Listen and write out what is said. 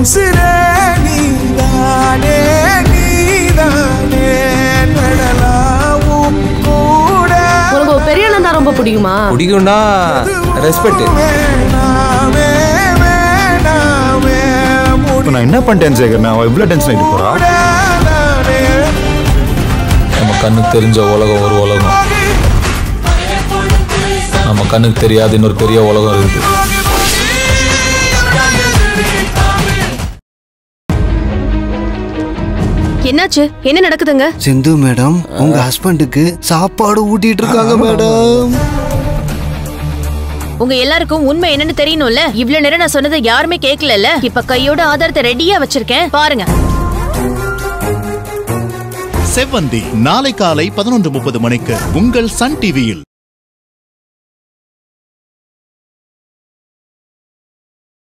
உசிரே நீதானே நீதானே நடலாவும் கூட உனக்கு ஒரு பெரிய அண்ணன் தான் ரொம்ப பிடிக்குமா பிடிக்கும்னா ரெஸ்பெக்ட் வேணாமே வேணாமே இப்போ நான் என்ன பண்ணிட்டேன் சேகர் நான் இவ்வளோ டென்ஷன் ஆகிட்டு போறா முடியாதானே நம்ம கண்ணுக்கு தெரிஞ்ச உலகம் ஒரு உலகம் நம்ம கண்ணுக்கு தெரியாத இன்னொரு பெரிய உலகம் இருக்குது என்னாச்சு என்ன நடக்குதுங்க சிந்து மேடம் உங்க ஹஸ்பண்டுக்கு சாப்பாடு ஊட்டிட்டு இருக்காங்க மேடம் உங்க எல்லாருக்கும் உண்மை என்னன்னு தெரியணும்ல இவ்ளோ நேரம் நான் சொன்னதை யாருமே கேட்கலல்ல இப்ப கையோட ஆதாரத்தை ரெடியா வச்சிருக்கேன் பாருங்க செவ்வந்தி நாளை காலை பதினொன்று முப்பது மணிக்கு உங்கள் சன் டிவியில்